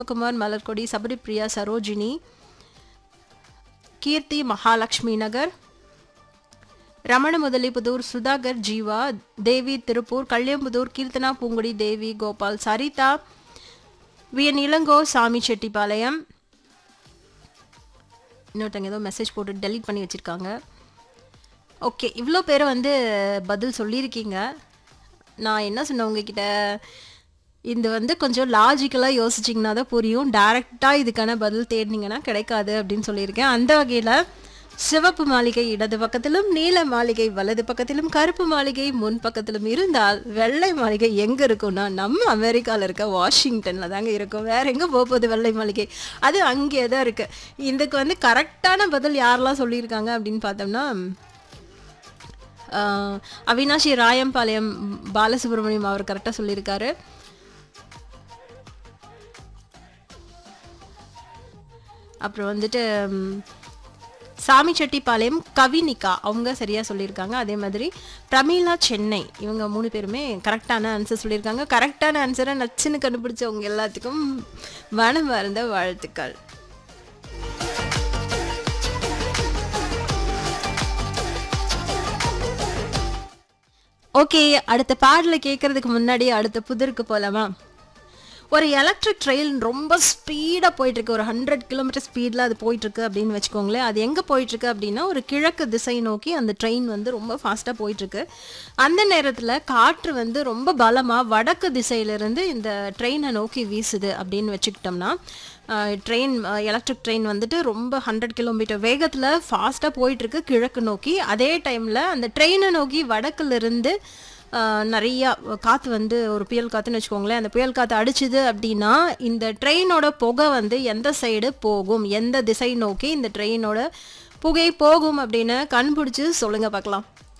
குமார் மலர்கொடி சபரிப்ரியா சரோஜினி கீர்த்தி மகாலட்சுமி நகர் ரமண முதலிபுதூர் சுதாகர் ஜீவா தேவி Tiruppur Kalyampudur Keerthana Poongudi Devi Gopal Saritha VN Ilango Sami Chettipalayam இன்னொருத்தங்க ஏதோ message போட்டு டெலீட் பண்ணி வச்சுருக்காங்க ஓகே இவ்வளோ பேர் வந்து பதில் சொல்லியிருக்கீங்க நான் என்ன சொன்னேன் உங்ககிட்ட இது வந்து கொஞ்சம் லாஜிக்கலாக யோசிச்சிங்கன்னா தான் புரியும் டேரெக்டாக இதுக்கான பதில் தேடினீங்கன்னா கிடைக்காது அப்படின்னு சொல்லியிருக்கேன் அந்த வகையில் சிவப்பு மாளிகை இடது பக்கத்திலும் நீல மாளிகை வலது பக்கத்திலும் கருப்பு மாளிகை முன் பக்கத்திலும் இருந்தால் வெள்ளை மாளிகை எங்கே இருக்கும்னா நம்ம அமெரிக்காவில் இருக்க வாஷிங்டனில் தாங்க இருக்கும் வேற எங்கே போகுது வெள்ளை மாளிகை அது அங்கே தான் இருக்கு இதுக்கு வந்து கரெக்டான பதில் யாரெல்லாம் சொல்லியிருக்காங்க அப்படின்னு பார்த்தோம்னா ஆஹ், அவினாஷி ராயம்பாளையம் பாலசுப்ரமணியம் அவர் கரெக்டாக சொல்லியிருக்காரு அப்புறம் வந்துட்டு ம், சாமிச்செட்டிப்பாளையம் கவினிகா அவங்க சரியாக சொல்லியிருக்காங்க அதே மாதிரி பிரமீளா சென்னை இவங்க மூணு பேருமே கரெக்டான ஆன்சர் சொல்லியிருக்காங்க கரெக்டான ஆன்சரை நச்சுன்னு கண்டுபிடிச்சவங்க எல்லாத்துக்கும் மனம் மறந்த வாழ்த்துக்கள் ஓகே அடுத்த பாடலை கேட்கறதுக்கு முன்னாடி அடுத்த புதிருக்கு போகலாமா ஒரு எலக்ட்ரிக் ட்ரெயின் ரொம்ப ஸ்பீடாக போயிட்டுருக்கு ஒரு ஹண்ட்ரட் கிலோமீட்டர் ஸ்பீடில் அது போயிட்டுருக்கு அப்படின்னு வச்சுக்கோங்களேன் அது எங்கே போயிட்டுருக்கு அப்படின்னா ஒரு கிழக்கு திசை நோக்கி அந்த ட்ரெயின் வந்து ரொம்ப ஃபாஸ்ட்டாக போயிட்டுருக்கு அந்த நேரத்தில் காற்று வந்து ரொம்ப பலமாக வடக்கு திசையிலிருந்து இந்த ட்ரெயினை நோக்கி வீசுது அப்படின்னு வச்சுக்கிட்டோம்னா ட்ரெயின் எலக்ட்ரிக் ட்ரெயின் வந்துட்டு ரொம்ப ஹண்ட்ரட் கிலோமீட்டர் வேகத்தில் ஃபாஸ்ட்டாக போயிட்டுருக்கு கிழக்கு நோக்கி அதே டைமில் அந்த ட்ரெயினை நோக்கி வடக்குலேருந்து நிறையா காற்று வந்து ஒரு புயல் காற்றுன்னு வச்சுக்கோங்களேன் அந்த புயல் காற்று அடிச்சுது அப்படின்னா இந்த ட்ரெயினோட புகை வந்து எந்த சைடு போகும் எந்த திசை நோக்கி இந்த ட்ரெயினோட புகை போகும் அப்படின்னு கண்பிடிச்சு சொல்லுங்க பார்க்கலாம்